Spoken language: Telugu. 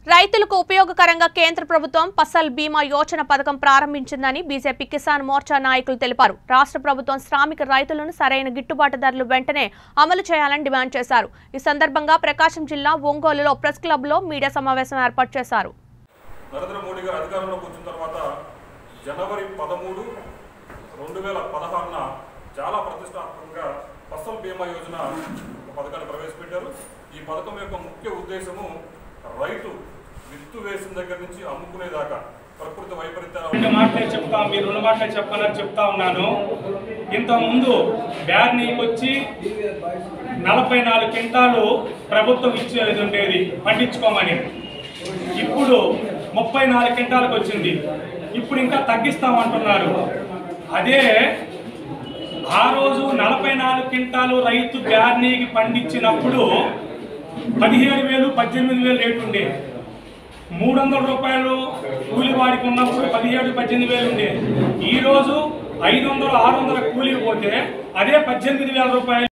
రైతులకు ఉపయోగకరంగా కేంద్ర ప్రభుత్వం ఫసల్ బీమా యోజన పథకం ప్రారంభించిందని బీజేపీ కిసాన్ మోర్చా నాయకులు తెలిపారు రాష్ట్ర ప్రభుత్వం శ్రామిక రైతులను సరైన గిట్టుబాటు ధరలు వెంటనే అమలు చేయాలని డిమాండ్ చేశారు ఈ సందర్భంగా ప్రకాశం జిల్లా ఒంగోలులో ప్రెస్ క్లబ్లో మీడియా సమావేశం ఏర్పాటు చేశారు నరేంద్ర మోడీ గారు అధికారంలోకి వచ్చిన తర్వాత జనవరి పదమూడు రెండు వేల పదహారున చాలా ప్రతిష్టాత్మకంగా ఫసల్ బీమా యోజన ఒక పథకాన్ని ప్రవేశపెట్టారు ఈ పథకం యొక్క ముఖ్య ఉద్దేశము రైతు విత్తు వేసిన దగ్గర నుంచి అమ్ముకునేదాకా ప్రకృతి వైపరీత్యాలు రెండు మాటలే చెప్తా మీరు రెండు మాటలే చెప్పాలని చెప్తా ఉన్నాను ఇంతకుముందు బ్యాగ్నీకి వచ్చి నలభై నాలుగు క్వింటాలు ప్రభుత్వం ఇచ్చేది ఉండేది పండించుకోమని ఇప్పుడు ముప్పై నాలుగు క్వింటాలకు వచ్చింది ఇప్పుడు ఇంకా తగ్గిస్తామంటున్నారు అదే ఆ రోజు నలభై నాలుగు క్వింటాలు రైతు బ్యార్నీకి పండించినప్పుడు పదిహేడు వేలు పద్దెనిమిది వేలు రేటు ఉండేది మూడు వందల రూపాయలు కూలి వాడికి ఉన్నప్పుడు పదిహేడు పద్దెనిమిది వేలు ఉండే ఈ రోజు ఐదు వందలు ఆరు వందల కూలికి పోతే అదే పద్దెనిమిది వేల రూపాయలు